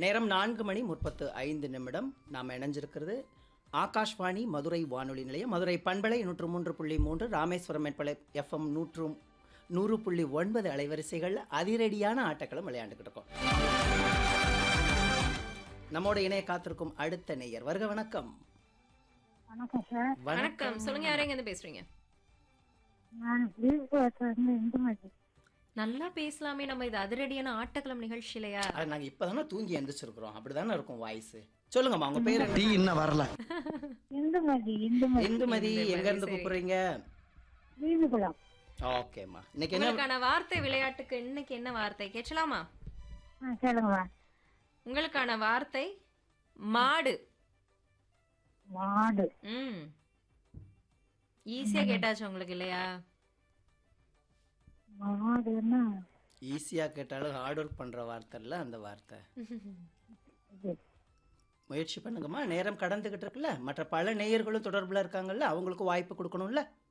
நேரம் நான்கு மணி முப்பத்து ஐந்து நிமிடம் நாம் இணைஞ்சிருக்கிறது ஆகாஷ்வாணி மதுரை வானொலி நிலையம் மதுரை பண்பலை நூற்று மூன்று புள்ளி மூன்று ராமேஸ்வரம் மேற்பலை எஃப்எம் நூற்று நூறு புள்ளி ஒன்பது அலைவரிசைகளில் அதிரடியான ஆட்டக்களும் விளையாண்டுக்கிட்டு இருக்கோம் நம்மோட இணைய காத்திருக்கும் அடுத்த நேயர் வருக வணக்கம் வணக்கம் சார் வணக்கம் சொல்லுங்க யாரும் எங்க இருந்து பேசுறீங்க நான் விழுப்புரத்துலேருந்து இந்துமதி நல்லா பேசலாமே நம்ம இது அதிரடியான ஆட்டக்களம் நிகழ்ச்சியிலையா அது நாங்கள் இப்போ தானே தூங்கி எந்திரிச்சிருக்கிறோம் அப்படி தானே இருக்கும் வாய்ஸ் சொல்லுங்கம்மா உங்க பேர் என்ன? டீ இன்னும் வரல இந்துமதி இந்துமதி இந்துமதி இந்துமதி, எங்க இருந்து சரி. கூப்பிடுறீங்க வீதுகுளம் ஓகேம்மா இன்னைக்கு என்ன உங்களுக்கான வார்த்தை விளையாட்டுக்கு இன்னைக்கு என்ன வார்த்தை கேட்கலாமா ஆ கேளுங்களா உங்களுக்கான வார்த்தை மாடு மாடு ம் ஈஸியா கேட்டாச்சு உங்களுக்கு இல்லையா மாடுன்னா ஈஸியா கேட்டாலும் ஹார்ட் ஒர்க் பண்ற வார்த்தை இல்ல அந்த வார்த்தை இது முயற்சி பண்ணுங்கம்மா நேரம் கடந்துகிட்டு இருக்குல்ல மற்ற பல நேயர்களும் தொடர்புல இருக்காங்கல்ல அவங்களுக்கு வாய்ப்பு கொடுக்கணும்ல